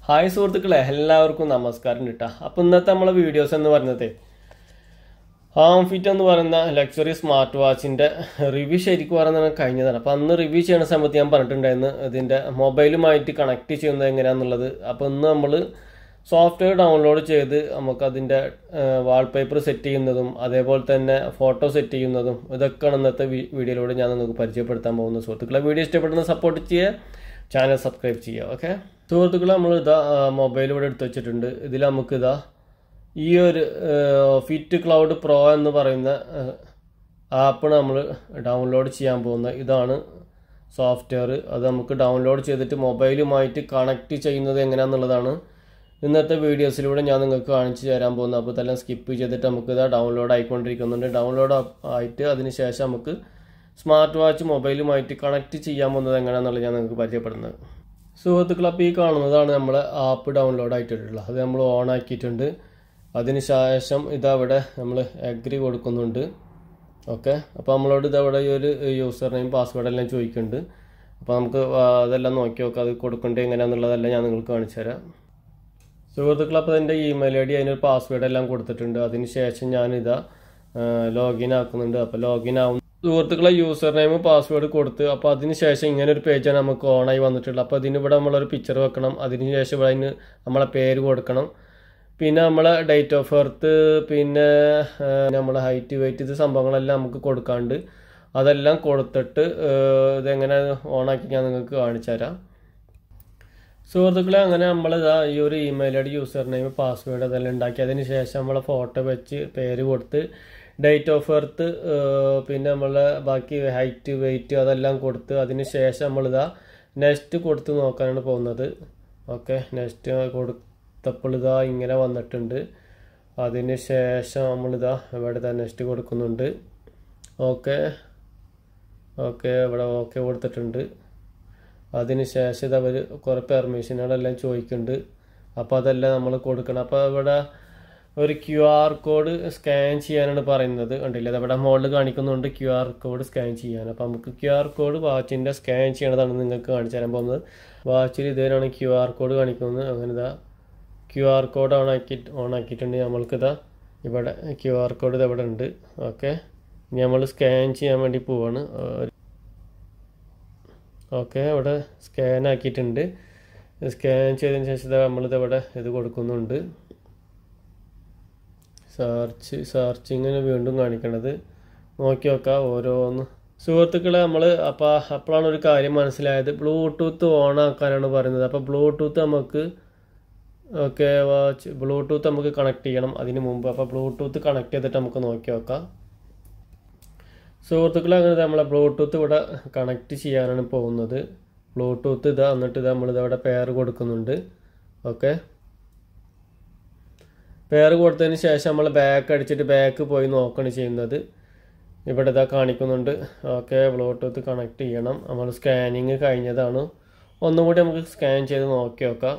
hi സുഹൃത്തുക്കളെ എല്ലാവർക്കും നമസ്കാരം കേട്ടോ അപ്പോൾ ഇന്നത്തെ നമ്മളെ വീഡിയോസ് എന്ന് പറയുന്നത് ഹാം ഫിറ്റ് എന്ന് പറയുന്ന ലക്ഷറി സ്മാർട്ട് വാച്ചിൻ്റെ റിവ്യൂ ശരിക്കും പറയുന്നത് കഴിഞ്ഞതാണ് അപ്പോൾ അന്ന് റിവ്യൂ ചെയ്യുന്ന സമയത്ത് ഞാൻ പറഞ്ഞിട്ടുണ്ടായിരുന്നു ഇതിൻ്റെ മൊബൈലുമായിട്ട് കണക്ട് ചെയ്യുന്നത് എങ്ങനെയാണെന്നുള്ളത് അപ്പോൾ ഇന്ന് നമ്മൾ സോഫ്റ്റ്വെയർ ഡൗൺലോഡ് ചെയ്ത് നമുക്ക് അതിൻ്റെ വാൾപേപ്പർ സെറ്റ് ചെയ്യുന്നതും അതേപോലെ തന്നെ ഫോട്ടോ സെറ്റ് ചെയ്യുന്നതും ഇതൊക്കെയാണ് ഇന്നത്തെ വീ- വീഡിയോയിലൂടെ ഞാൻ നിങ്ങൾക്ക് പരിചയപ്പെടുത്താൻ പോകുന്ന സുഹൃത്തുക്കളെ വീഡിയോ ഇഷ്ടപ്പെടുന്ന സപ്പോർട്ട് ചെയ്യുക ചാനൽ സബ്സ്ക്രൈബ് ചെയ്യുക ഓക്കെ സുഹൃത്തുക്കളെ നമ്മൾ ഇതാ മൊബൈൽ ഇവിടെ എടുത്ത് വെച്ചിട്ടുണ്ട് ഇതിൽ നമുക്ക് ഇതാ ഈ ഒരു ഫിറ്റ് ക്ലൗഡ് പ്രോ എന്ന് പറയുന്ന ആപ്പ് നമ്മൾ ഡൗൺലോഡ് ചെയ്യാൻ പോകുന്നത് ഇതാണ് സോഫ്റ്റ്വെയർ അത് നമുക്ക് ഡൗൺലോഡ് ചെയ്തിട്ട് മൊബൈലുമായിട്ട് കണക്ട് ചെയ്യുന്നത് എങ്ങനെയാണെന്നുള്ളതാണ് ഇന്നത്തെ വീഡിയോസിലൂടെ ഞാൻ നിങ്ങൾക്ക് കാണിച്ചു തരാൻ പോകുന്നത് അപ്പോൾ ഇതെല്ലാം സ്കിപ്പ് ചെയ്തിട്ട് നമുക്ക് ഇതാ ഡൗൺലോഡ് ആയിക്കൊണ്ടിരിക്കുന്നുണ്ട് ഡൗൺലോഡ് ആയിട്ട് അതിന് ശേഷം നമുക്ക് സ്മാർട്ട് വാച്ച് മൊബൈലുമായിട്ട് കണക്ട് ചെയ്യാൻ പോകുന്നത് എങ്ങനെയാണെന്നുള്ളത് ഞാൻ നിങ്ങൾക്ക് പരിചയപ്പെടുന്നത് സുഹൃത്തുക്കൾ അപ്പോൾ ഈ കാണുന്നതാണ് നമ്മൾ ആപ്പ് ഡൗൺലോഡ് ആയിട്ടുള്ളത് അത് നമ്മൾ ഓൺ ആക്കിയിട്ടുണ്ട് അതിന് ശേഷം ഇതവിടെ നമ്മൾ അഗ്രി കൊടുക്കുന്നുണ്ട് ഓക്കെ അപ്പോൾ നമ്മളോട് ഇതവിടെ ഈ ഒരു യൂസർ നെയിം പാസ്വേഡ് എല്ലാം ചോദിക്കുന്നുണ്ട് അപ്പോൾ നമുക്ക് ആ, അതെല്ലാം നോക്കി നോക്കാം അത് കൊടുക്കേണ്ടത് എങ്ങനെയാണെന്നുള്ളതെല്ലാം ഞാൻ നിങ്ങൾക്ക് കാണിച്ചു തരാം സുഹൃത്തുക്കൾ അപ്പോൾ എൻ്റെ ഇമെയിൽ ഐ ഡി അതിനൊരു പാസ്വേഡ് എല്ലാം കൊടുത്തിട്ടുണ്ട് അതിന് ശേഷം ഞാനിതാ ലോഗിൻ ആക്കുന്നുണ്ട് അപ്പോൾ ലോഗിൻ ആവും സുഹൃത്തുക്കളെ യൂസർ നെയിം പാസ്വേഡ് കൊടുത്ത് അപ്പോൾ അതിന് ശേഷം ഇങ്ങനെ ഒരു പേജാണ് നമുക്ക് ഓണായി വന്നിട്ടുള്ളത് അപ്പോൾ അതിന് ഇവിടെ നമ്മളൊരു പിക്ചർ വെക്കണം അതിന് ശേഷം ഇവിടെ അതിന് നമ്മളെ പേര് കൊടുക്കണം പിന്നെ നമ്മളെ ഡേറ്റ് ഓഫ് ബർത്ത് പിന്നെ ആ, നമ്മളെ ഹൈറ്റ് വെയിറ്റ് ഇത് സംഭവങ്ങളെല്ലാം നമുക്ക് കൊടുക്കാണ്ട് അതെല്ലാം കൊടുത്തിട്ട് ആ, ഇതെങ്ങനെ ഓണാക്കി ഞാൻ നിങ്ങൾക്ക് കാണിച്ചു തരാം സുഹൃത്തുക്കളെ അങ്ങനെ നമ്മൾ ഇതാ ഈ ഒരു email I D user name password അതെല്ലാം ഉണ്ടാക്കി അതിന് ശേഷം നമ്മളെ ഫോട്ടോ വെച്ച് പേര് കൊടുത്ത് ഡേറ്റ് ഓഫ് ബർത്ത് പിന്നെ നമ്മളെ ബാക്കി ഹൈറ്റ് വെയിറ്റ് അതെല്ലാം കൊടുത്ത് അതിന് ശേഷം നമ്മളിതാ നെക്സ്റ്റ് കൊടുത്ത് നോക്കാനാണ് പോകുന്നത് ഓക്കെ നെക്സ്റ്റ് കൊടുത്തപ്പോൾ ഇതാ ഇങ്ങനെ വന്നിട്ടുണ്ട് അതിന് ശേഷം നമ്മളിതാ ഇവിടെ ഇതാ നെക്സ്റ്റ് കൊടുക്കുന്നുണ്ട് ഓക്കെ ഓക്കെ ഇവിടെ ഓക്കെ കൊടുത്തിട്ടുണ്ട് അതിന് ശേഷം ഇത് അവർ കുറേ പെർമിഷനുകളെല്ലാം ചോദിക്കുന്നുണ്ട് അപ്പോൾ അതെല്ലാം നമ്മൾ കൊടുക്കണം അപ്പോൾ ഇവിടെ ഒരു ക്യു ആർ കോഡ് സ്കാൻ ചെയ്യാനാണ് പറയുന്നത് കണ്ടില്ലേ അത് ഇവിടെ മുകളിൽ കാണിക്കുന്നുണ്ട് ക്യു ആർ കോഡ് സ്കാൻ ചെയ്യാൻ അപ്പോൾ നമുക്ക് ക്യു ആർ കോഡ് വാച്ചിൻ്റെ സ്കാൻ ചെയ്യണതാണ് നിങ്ങൾക്ക് കാണിച്ചു തരാൻ പോകുന്നത് വാച്ചിൽ ഇതേനാണ് ക്യു ആർ കോഡ് കാണിക്കുന്നത് അങ്ങനെ ഇതാ ക്യു ആർ കോഡ് ഓൺ ആക്കി ഓൺ ആക്കിയിട്ടുണ്ടെങ്കിൽ നമ്മൾക്കിതാ ഇവിടെ ക്യു ആർ കോഡ് ഇത് ഇവിടെ ഉണ്ട് ഓക്കെ ഇനി നമ്മൾ സ്കാൻ ചെയ്യാൻ വേണ്ടി പോവാണ് ഓക്കെ ഇവിടെ സ്കാൻ ആക്കിയിട്ടുണ്ട് സ്കാൻ ചെയ്തതിന് ശേഷം ഇതാ നമ്മളിത് ഇവിടെ ഇത് കൊടുക്കുന്നുണ്ട് സെർച്ച് സെർച്ചിങ്ങിന് വീണ്ടും കാണിക്കണത് നോക്കി നോക്കാം ഓരോന്ന് സുഹൃത്തുക്കളെ നമ്മൾ അപ്പോൾ അപ്പോഴാണ് ഒരു കാര്യം മനസ്സിലായത് ബ്ലൂടൂത്ത് ഓൺ ആക്കാനാണ് പറയുന്നത് അപ്പോൾ ബ്ലൂടൂത്ത് നമുക്ക് ഓക്കെ വാച്ച് ബ്ലൂടൂത്ത് നമുക്ക് കണക്ട് ചെയ്യണം അതിന് മുമ്പ് അപ്പോൾ ബ്ലൂടൂത്ത് കണക്ട് ചെയ്തിട്ട് നമുക്ക് നോക്കി നോക്കാം സുഹൃത്തുക്കളെ അങ്ങനെ നമ്മളെ ബ്ലൂടൂത്ത് ഇവിടെ കണക്ട് ചെയ്യാനാണ് പോകുന്നത് ബ്ലൂടൂത്ത് ഇതാ എന്നിട്ട് ഇത് നമ്മളിത് അവിടെ പെയർ കൊടുക്കുന്നുണ്ട് ഓക്കെ പെയർ കൊടുത്തതിന് ശേഷം നമ്മൾ ബാക്ക് അടിച്ചിട്ട് ബാക്ക് പോയി നോക്കുകയാണ് ചെയ്യുന്നത് ഇവിടെ ഇതാ കാണിക്കുന്നുണ്ട് ഓക്കെ ബ്ലൂടൂത്ത് കണക്ട് ചെയ്യണം നമ്മൾ സ്കാനിങ് കഴിഞ്ഞതാണ് ഒന്നും കൂടി നമുക്ക് സ്കാൻ ചെയ്ത് നോക്കി നോക്കാം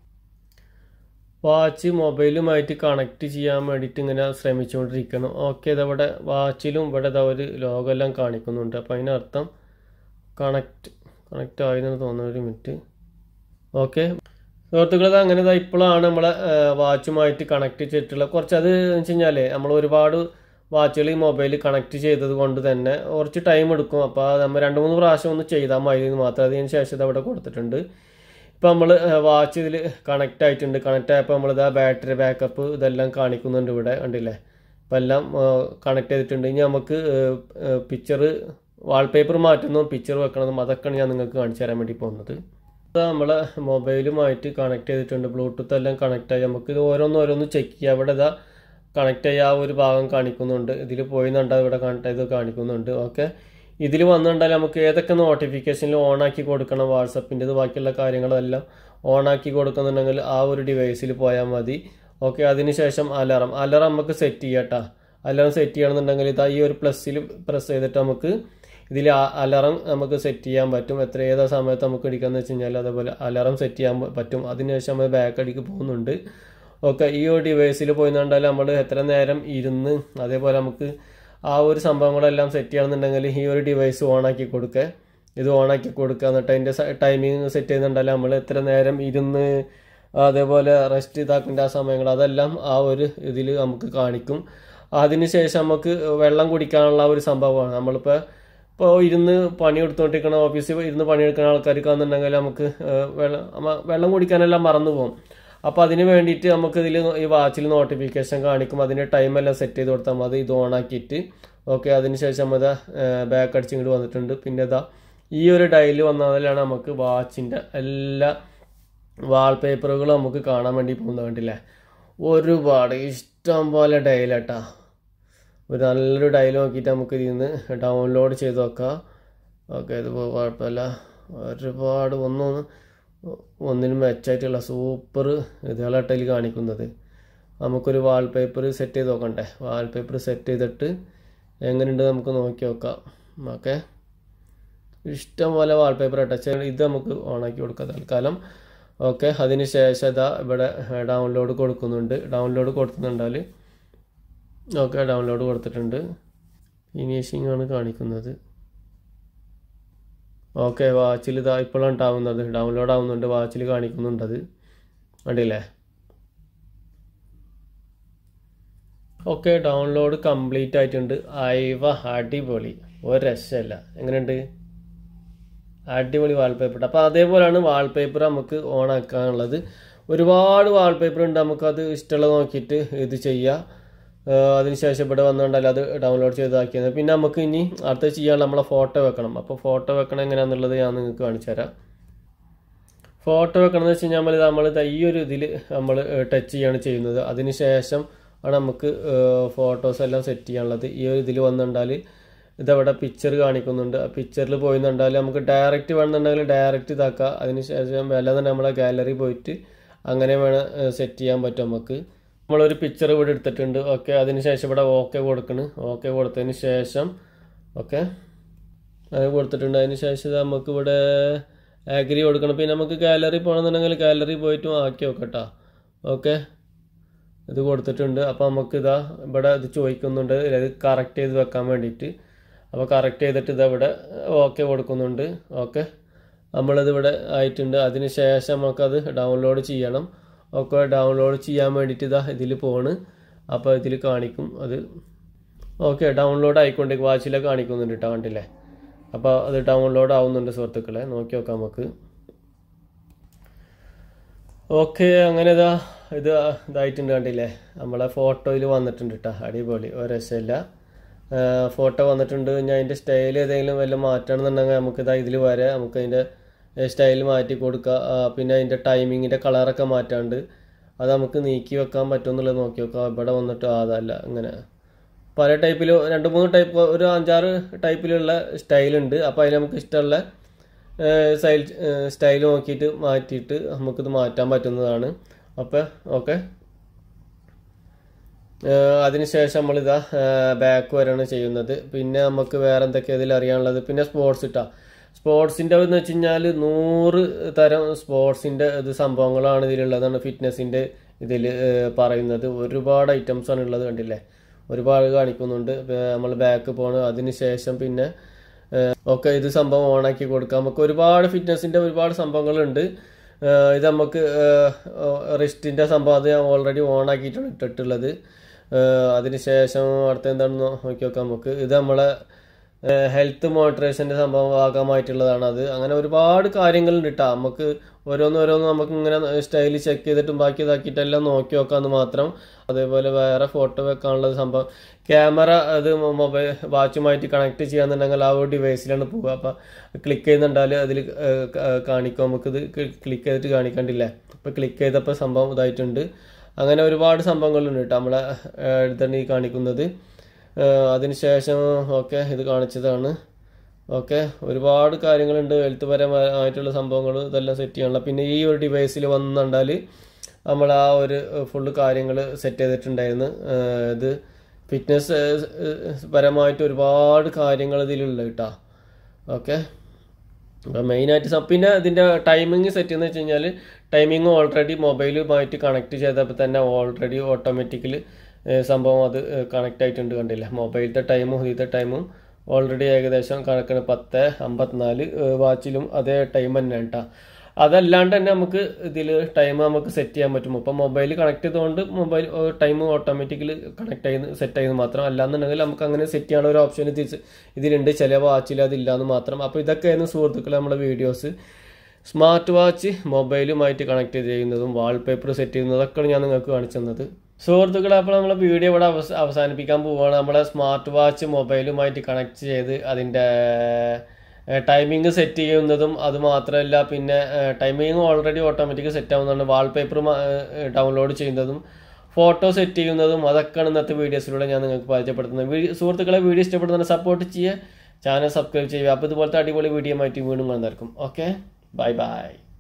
വാച്ച് മൊബൈലുമായിട്ട് കണക്ട് ചെയ്യാൻ വേണ്ടിയിട്ട് ഇങ്ങനെ ശ്രമിച്ചുകൊണ്ടിരിക്കണം ഓക്കെ ഇതവിടെ വാച്ചിലും ഇവിടെ ഇതാ ഒരു ലോഗോ എല്ലാം കാണിക്കുന്നുണ്ട് അപ്പോൾ അതിനർത്ഥം കണക്ട് കണക്റ്റ് ആയി എന്ന് തോന്നുന്നു ഒരു മിനിറ്റ് ഓക്കെ സുഹൃത്തുക്കളത് അങ്ങനെ ഇതാ ഇപ്പോഴാണ് നമ്മളെ വാച്ചുമായിട്ട് കണക്ട് ചെയ്തിട്ടുള്ളത് കുറച്ച് അത് എന്ന് വെച്ച് കഴിഞ്ഞാൽ നമ്മൾ ഒരുപാട് വാച്ചുകൾ ഈ മൊബൈൽ കണക്ട് ചെയ്തത് കൊണ്ട് തന്നെ കുറച്ച് ടൈം എടുക്കും അപ്പോൾ നമ്മൾ രണ്ട് മൂന്ന് പ്രാവശ്യം ഒന്ന് ചെയ്താൽ മതി എന്ന് മാത്രം അതിന് ശേഷം ഇത് അവിടെ കൊടുത്തിട്ടുണ്ട് ഇപ്പോൾ നമ്മൾ വാച്ച് ഇതിൽ കണക്റ്റ് ആയിട്ടുണ്ട് കണക്റ്റ് ആയപ്പോൾ നമ്മളിതാ ബാറ്ററി ബാക്കപ്പ് ഇതെല്ലാം കാണിക്കുന്നുണ്ട് ഇവിടെ കണ്ടില്ലേ ഇപ്പം എല്ലാം കണക്ട് ചെയ്തിട്ടുണ്ട് ഇനി നമുക്ക് പിക്ചർ വാൾപേപ്പർ മാറ്റുന്നതും പിക്ചർ വെക്കണതും അതൊക്കെയാണ് ഞാൻ നിങ്ങൾക്ക് കാണിച്ചു തരാൻ വേണ്ടി പോകുന്നത് ഇതാ നമ്മളെ മൊബൈലുമായിട്ട് കണക്ട് ചെയ്തിട്ടുണ്ട് ബ്ലൂടൂത്ത് എല്ലാം കണക്റ്റ് ആയി നമുക്ക് ഇത് ഓരോന്ന് ഓരോന്ന് ചെക്ക് ചെയ്യാം അവിടെ ഇതാ കണക്ട് ചെയ്യാൻ ആ ഒരു ഭാഗം കാണിക്കുന്നുണ്ട് ഇതിൽ പോയി കണ്ടാൽ ഇവിടെ കണക്ട് ചെയ്ത് കാണിക്കുന്നുണ്ട് ഓക്കെ ഇതിൽ വന്നിട്ടുണ്ടാൽ നമുക്ക് ഏതൊക്കെ നോട്ടിഫിക്കേഷനിൽ ഓണാക്കി കൊടുക്കണം വാട്സപ്പിൻ്റെത് ബാക്കിയുള്ള കാര്യങ്ങളെല്ലാം ഓണാക്കി കൊടുക്കുന്നുണ്ടെങ്കിൽ ആ ഒരു ഡിവൈസിൽ പോയാൽ മതി ഓക്കെ അതിനുശേഷം അലാറം അലാറം നമുക്ക് സെറ്റ് ചെയ്യാട്ടാ അലാറം സെറ്റ് ചെയ്യണമെന്നുണ്ടെങ്കിൽ ഇതാ ഈ ഒരു പ്ലസ്സിൽ പ്രസ് ചെയ്തിട്ട് നമുക്ക് ഇതിൽ അലാറം നമുക്ക് സെറ്റ് ചെയ്യാൻ പറ്റും എത്ര ഏതാ സമയത്ത് നമുക്ക് അടിക്കാന്ന് വെച്ച് കഴിഞ്ഞാൽ അതേപോലെ അലാറം സെറ്റ് ചെയ്യാൻ പറ്റും അതിനുശേഷം നമ്മൾ ബാക്ക് അടിക്ക് പോകുന്നുണ്ട് ഓക്കെ ഈ ഒരു ഡിവൈസിൽ പോയി കണ്ടാൽ നമ്മൾ എത്ര നേരം ഇരുന്ന് അതേപോലെ നമുക്ക് ആ ഒരു സംഭവങ്ങളെല്ലാം സെറ്റ് ചെയ്യണമെന്നുണ്ടെങ്കിൽ ഈ ഒരു ഡിവൈസ് ഓണാക്കി കൊടുക്കുക ഇത് ഓണാക്കി കൊടുക്കുക എന്നിട്ട് അതിൻ്റെ ടൈമിങ് സെറ്റ് ചെയ്യുന്നുണ്ടല്ലോ നമ്മൾ എത്ര നേരം ഇരുന്ന് അതേപോലെ റെസ്റ്റ് ഇതാക്കേണ്ട ആ സമയങ്ങൾ അതെല്ലാം ആ ഒരു ഇതിൽ നമുക്ക് കാണിക്കും അതിനുശേഷം നമുക്ക് വെള്ളം കുടിക്കാനുള്ള ഒരു സംഭവമാണ് നമ്മളിപ്പോൾ ഇപ്പോൾ ഇരുന്ന് പണി എടുത്തുകൊണ്ടിരിക്കുന്ന ഓഫീസിൽ ഇരുന്ന് പണിയെടുക്കുന്ന ആൾക്കാർക്കാണെന്നുണ്ടെങ്കിൽ നമുക്ക് ഏഹ്, വെള്ളം അമ്മ- വെള്ളം കുടിക്കാനെല്ലാം മറന്നു പോകും അപ്പോൾ അതിന് വേണ്ടിയിട്ട് നമുക്ക് ഇതിൽ ഈ വാച്ചിൽ നോട്ടിഫിക്കേഷൻ കാണിക്കും അതിൻ്റെ ടൈമെല്ലാം സെറ്റ് ചെയ്ത് കൊടുത്താൽ മതി ഇത് ഓൺ ആക്കിയിട്ട് ഓക്കെ അതിനുശേഷം അത് ബാക്ക് അടിച്ച് ഇങ്ങോട്ട് വന്നിട്ടുണ്ട് പിന്നെ ഇതാ ഈ ഒരു ഡയൽ വന്നതിലാണ് നമുക്ക് വാച്ചിൻ്റെ എല്ലാ വാൾപേപ്പറുകളും നമുക്ക് കാണാൻ വേണ്ടി പോകുന്നത് കണ്ടില്ലേ ഒരുപാട് ഇഷ്ടം പോലെ ഡയലാട്ടാ ഒരു നല്ലൊരു ഡയൽ നോക്കിയിട്ട് നമുക്ക് ഇതിൽ നിന്ന് ഡൗൺലോഡ് ചെയ്ത് നോക്കാം ഓക്കെ ഇത് കുഴപ്പമില്ല ഒരുപാട് ഒന്നൊന്ന് ഒന്നിനും മെച്ചായിട്ടുള്ള സൂപ്പർ ഇതുകളാട്ടതിൽ കാണിക്കുന്നത് നമുക്കൊരു വാൾപേപ്പർ സെറ്റ് ചെയ്ത് നോക്കണ്ടേ വാൾപേപ്പർ സെറ്റ് ചെയ്തിട്ട് എങ്ങനെയുണ്ട് നമുക്ക് നോക്കി നോക്കാം ഓക്കെ ഇഷ്ടം പോലെ വാൾപേപ്പർ അറ്റാച്ച് ഇത് നമുക്ക് ഓണാക്കി കൊടുക്കാം തൽക്കാലം ഓക്കെ അതിന് ശേഷം ഇതാ ഇവിടെ ഡൗൺലോഡ് കൊടുക്കുന്നുണ്ട് ഡൗൺലോഡ് കൊടുക്കുന്നുണ്ടാൽ ഓക്കെ ഡൗൺലോഡ് കൊടുത്തിട്ടുണ്ട് ഫിനിഷിംഗ് ആണ് കാണിക്കുന്നത് ഓക്കെ വാച്ചിൽ ഇതാ ഇപ്പോഴാണ് ഉണ്ടാവുന്നത് ഡൗൺലോഡ് ആവുന്നുണ്ട് വാച്ചിൽ കാണിക്കുന്നുണ്ട് അത് കണ്ടില്ലേ ഓക്കെ ഡൗൺലോഡ് കംപ്ലീറ്റ് ആയിട്ടുണ്ട് അയവ അടിപൊളി ഒരു രക്ഷമില്ല എങ്ങനെയുണ്ട് അടിപൊളി വാൾപേപ്പർ അപ്പോൾ അതേപോലെയാണ് വാൾപേപ്പർ നമുക്ക് ഓൺ ആക്കാനുള്ളത് ഒരുപാട് വാൾപേപ്പർ ഉണ്ട് നമുക്കത് ഇഷ്ടമുള്ളത് നോക്കിയിട്ട് ഇത് ചെയ്യാം ആഹ് അതിനുശേഷം ഇവിടെ വന്നുകൊണ്ടല്ല അത് ഡൗൺലോഡ് ചെയ്താക്കിയത് പിന്നെ നമുക്ക് ഇനി അടുത്ത ചെയ്യാൻ നമ്മളെ ഫോട്ടോ വെക്കണം അപ്പോൾ ഫോട്ടോ വെക്കണം എങ്ങനെയാണെന്നുള്ളത് ഞാൻ നിങ്ങൾക്ക് കാണിച്ചു തരാം ഫോട്ടോ വെക്കണം എന്ന് വെച്ച് കഴിഞ്ഞാൽ നമ്മൾ നമ്മൾ ദാ ഈ ഒരു ഇതിൽ നമ്മൾ ടച്ച് ചെയ്യാണ് ചെയ്യുന്നത് അതിന് ശേഷം ആണ് നമുക്ക് ഫോട്ടോസ് എല്ലാം സെറ്റ് ചെയ്യാനുള്ളത് ഈ ഒരു ഇതിൽ വന്നിട്ടുണ്ടാൽ ഇതവിടെ പിക്ചർ കാണിക്കുന്നുണ്ട് ആ പിക്ചറിൽ പോയി എന്നുണ്ടാൽ നമുക്ക് ഡയറക്റ്റ് വേണമെന്നുണ്ടെങ്കിൽ ഡയറക്റ്റ് ഇതാക്കാം അതിന് ശേഷം അല്ലാതെ നമ്മളെ ഗാലറി പോയിട്ട് അങ്ങനെ വേണം സെറ്റ് ചെയ്യാൻ പറ്റും നമുക്ക് നമ്മളൊരു പിക്ചർ ഇവിടെ എടുത്തിട്ടുണ്ട് ഓക്കെ അതിന് ശേഷം ഇവിടെ ഓക്കെ കൊടുക്കണം ഓക്കെ കൊടുത്തതിന് ശേഷം ഓക്കെ അത് കൊടുത്തിട്ടുണ്ട് അതിന് ശേഷം ഇത് നമുക്ക് ഇവിടെ ആഗ്രി കൊടുക്കണം പിന്നെ നമുക്ക് ഗാലറി പോകണമെന്നുണ്ടെങ്കിൽ ഗാലറി പോയിട്ടും ആക്കി നോക്കട്ടോ ഓക്കെ ഇത് കൊടുത്തിട്ടുണ്ട് അപ്പോൾ നമുക്ക് ഇതാ ഇവിടെ ഇത് ചോദിക്കുന്നുണ്ട് ഇത് കറക്റ്റ് ചെയ്ത് വെക്കാൻ വേണ്ടിയിട്ട് അപ്പോൾ കറക്റ്റ് ചെയ്തിട്ട് ഇതാ ഇവിടെ ഓക്കെ കൊടുക്കുന്നുണ്ട് ഓക്കെ നമ്മളിത് ഇവിടെ ആയിട്ടുണ്ട് അതിന് ശേഷം നമുക്കത് ഡൗൺലോഡ് ചെയ്യണം ഒക്കെ ഡൗൺലോഡ് ചെയ്യാൻ വേണ്ടിയിട്ട് ഇതാ ഇതിൽ പോണ് അപ്പോൾ ഇതിൽ കാണിക്കും അത് ഓക്കെ ഡൗൺലോഡ് ആയിക്കൊണ്ട് വാച്ചിലെ കാണിക്കുന്നുണ്ട് കേട്ടോ കണ്ടില്ലേ അപ്പോൾ അത് ഡൗൺലോഡ് ആവുന്നുണ്ട് സുഹൃത്തുക്കളെ നോക്കി നോക്കാം നമുക്ക് ഓക്കെ അങ്ങനെ ഇതാ ഇത് ഇതായിട്ടുണ്ട് കണ്ടില്ലേ നമ്മളെ ഫോട്ടോയിൽ വന്നിട്ടുണ്ട് കേട്ടോ അടിപൊളി ഒരു രസമില്ല ഫോട്ടോ വന്നിട്ടുണ്ട് ഞാൻ അതിൻ്റെ സ്റ്റൈൽ ഏതെങ്കിലും വല്ല മാറ്റണമെന്നുണ്ടെങ്കിൽ നമുക്ക് ഇതാ ഇതിൽ വരെ നമുക്ക് അതിൻ്റെ സ്റ്റൈൽ മാറ്റി കൊടുക്കുക ആ, പിന്നെ അതിൻ്റെ ടൈമിങ്ങിൻ്റെ കളറൊക്കെ മാറ്റാണ്ട് അത് നമുക്ക് നീക്കി വെക്കാൻ പറ്റുമെന്നുള്ളത് നോക്കി നോക്കാം ഇവിടെ വന്നിട്ട് ആ, അതല്ല ഇങ്ങനെ പല ടൈപ്പിൽ രണ്ട് മൂന്ന് ടൈപ്പ് ഒരു അഞ്ചാറ് ടൈപ്പിലുള്ള സ്റ്റൈലുണ്ട് അപ്പോൾ അതിൽ നമുക്ക് ഇഷ്ടമുള്ള സ്റ്റൈൽ സ്റ്റൈൽ നോക്കിയിട്ട് മാറ്റിയിട്ട് നമുക്കിത് മാറ്റാൻ പറ്റുന്നതാണ് അപ്പോൾ ഓക്കെ അതിനുശേഷം നമ്മളിതാ ബാക്ക് വരെയാണ് ചെയ്യുന്നത് പിന്നെ നമുക്ക് വേറെ എന്തൊക്കെയാണ് ഇതിൽ അറിയാനുള്ളത് പിന്നെ സ്പോർട്സ് ഇട്ടാ സ്പോർട്സിൻ്റെ എന്ന് വെച്ച് കഴിഞ്ഞാൽ നൂറ് തരം സ്പോർട്സിൻ്റെ ഇത് സംഭവങ്ങളാണ് ഇതിലുള്ളതാണ് ഫിറ്റ്നസിൻ്റെ ഇതിൽ പറയുന്നത് ഒരുപാട് ഐറ്റംസ് ആണ് ഉള്ളത് കണ്ടില്ലേ ഒരുപാട് കാണിക്കുന്നുണ്ട് നമ്മൾ ബാക്ക് പോണ് അതിന് ശേഷം പിന്നെ ഒക്കെ ഇത് സംഭവം ഓണാക്കി കൊടുക്കാം നമുക്ക് ഒരുപാട് ഫിറ്റ്നസിൻ്റെ ഒരുപാട് സംഭവങ്ങളുണ്ട് ഏഹ് ഇത് നമുക്ക് റിസ്റ്റിൻ്റെ സംഭവം അത് ഞാൻ ഓൾറെഡി ഓണാക്കിയിട്ടാണ് ഇട്ടിട്ടുള്ളത് ഏഹ് അതിന് ശേഷം അടുത്ത എന്താണെന്ന് നോക്കി നോക്കാം നമുക്ക് ഇത് നമ്മളെ ഹെൽത്ത് മോണിറ്ററേഷൻ്റെ സംഭവം ഭാഗമായിട്ടുള്ളതാണ് അത് അങ്ങനെ ഒരുപാട് കാര്യങ്ങളുണ്ട് കേട്ടോ നമുക്ക് ഓരോന്ന് ഓരോന്ന് നമുക്ക് ഇങ്ങനെ സ്റ്റൈൽ ചെക്ക് ചെയ്തിട്ടും ബാക്കി ഇതാക്കിയിട്ടെല്ലാം നോക്കി നോക്കാമെന്ന് മാത്രം അതേപോലെ വേറെ ഫോട്ടോ വെക്കാനുള്ള സംഭവം ക്യാമറ അത് മൊബൈൽ വാച്ചുമായിട്ട് കണക്ട് ചെയ്യാന്നുണ്ടെങ്കിൽ ആ ഒരു ഡിവൈസിലാണ് പോവുക അപ്പോൾ ക്ലിക്ക് ചെയ്യുന്നുണ്ടാൽ അതിൽ കാണിക്കും നമുക്കിത് ക്ലിക്ക് ചെയ്തിട്ട് കാണിക്കണ്ടില്ലേ അപ്പോൾ ക്ലിക്ക് ചെയ്തപ്പോൾ സംഭവം ഇതായിട്ടുണ്ട് അങ്ങനെ ഒരുപാട് സംഭവങ്ങളുണ്ട് കേട്ടോ നമ്മളെ എടുത്താണ് ഈ കാണിക്കുന്നത് അതിനുശേഷം ഓക്കെ ഇത് കാണിച്ചതാണ് ഓക്കെ ഒരുപാട് കാര്യങ്ങളുണ്ട് ഹെൽത്ത് പരമായിട്ടുള്ള സംഭവങ്ങൾ ഇതെല്ലാം സെറ്റ് ചെയ്യാനുള്ള പിന്നെ ഈ ഒരു ഡിവൈസിൽ വന്നുണ്ടാൽ നമ്മൾ ആ ഒരു ഫുള്ള് കാര്യങ്ങൾ സെറ്റ് ചെയ്തിട്ടുണ്ടായിരുന്നു ഏഹ് ഇത് ഫിറ്റ്നസ് പരമായിട്ട് ഒരുപാട് കാര്യങ്ങൾ ഇതിലുള്ള കേട്ടോ ഓക്കെ അപ്പോൾ മെയിനായിട്ട് സം- പിന്നെ ഇതിൻ്റെ ടൈമിങ് സെറ്റ് ചെയ്യുന്നത് വെച്ച് കഴിഞ്ഞാൽ ടൈമിങ് ഓൾറെഡി മൊബൈലുമായിട്ട് കണക്ട് ചെയ്തപ്പോൾ തന്നെ ഓൾറെഡി ഓട്ടോമാറ്റിക്കലി സംഭവം അത് കണക്ട് ആയിട്ടുണ്ട് കണ്ടില്ല മൊബൈലത്തെ ടൈമും ഇതിലത്തെ ടൈമും ഓൾറെഡി ഏകദേശം കണക്കിന് പത്ത് അമ്പത്തിനാല് വാച്ചിലും അതേ ടൈം തന്നെ കേട്ടോ അതല്ലാണ്ട് തന്നെ നമുക്ക് ഇതിൽ ടൈം നമുക്ക് സെറ്റ് ചെയ്യാൻ പറ്റും ഇപ്പം മൊബൈൽ കണക്ട് ചെയ്തുകൊണ്ട് മൊബൈൽ ടൈം ഓട്ടോമാറ്റിക്കലി കണക്ട് ചെയ്യുന്ന സെറ്റ് ചെയ്യുന്നത് മാത്രം അല്ലാന്നുണ്ടെങ്കിൽ നമുക്ക് അങ്ങനെ സെറ്റ് ചെയ്യാനുള്ള ഒരു ഓപ്ഷൻ തിരിച്ച് ഇതിലുണ്ട് ചില വാച്ചിൽ അതില്ലാന്ന് മാത്രം അപ്പോൾ ഇതൊക്കെയായിരുന്നു സുഹൃത്തുക്കളെ നമ്മുടെ വീഡിയോസ് സ്മാർട്ട് വാച്ച് മൊബൈലുമായിട്ട് കണക്ട് ചെയ്യുന്നതും വാൾപേപ്പർ സെറ്റ് ചെയ്യുന്നതൊക്കെയാണ് ഞാൻ നിങ്ങൾക്ക് കാണിച്ചു തന്നത് സുഹൃത്തുക്കളെ അപ്പോൾ നമ്മളെ വീഡിയോ ഇവിടെ അവസ അവസാനിപ്പിക്കാൻ പോവുകയാണ് നമ്മളെ സ്മാർട്ട് വാച്ച് മൊബൈലുമായിട്ട് കണക്ട് ചെയ്ത് അതിൻ്റെ ടൈമിംഗ് സെറ്റ് ചെയ്യുന്നതും അത് മാത്രമല്ല പിന്നെ ടൈമിംഗ് ഓൾറെഡി ഓട്ടോമാറ്റിക് സെറ്റ് ആവുന്നതാണ് വാൾപേപ്പർ ഡൗൺലോഡ് ചെയ്യുന്നതും ഫോട്ടോ സെറ്റ് ചെയ്യുന്നതും അതൊക്കെയാണ് ഇന്നത്തെ വീഡിയോസിലൂടെ ഞാൻ നിങ്ങൾക്ക് പരിചയപ്പെടുത്തുന്നത് വീഡിയോ സുഹൃത്തുക്കളെ വീഡിയോ ഇഷ്ടപ്പെടുന്ന സപ്പോർട്ട് ചെയ്യുക ചാനൽ സബ്സ്ക്രൈബ് ചെയ്യുക അപ്പോൾ ഇതുപോലത്തെ അടിപൊളി വീഡിയോ ആയിട്ട് വീണ്ടും കാണുന്നതായിരിക്കും ഓക്കെ ബൈ ബൈ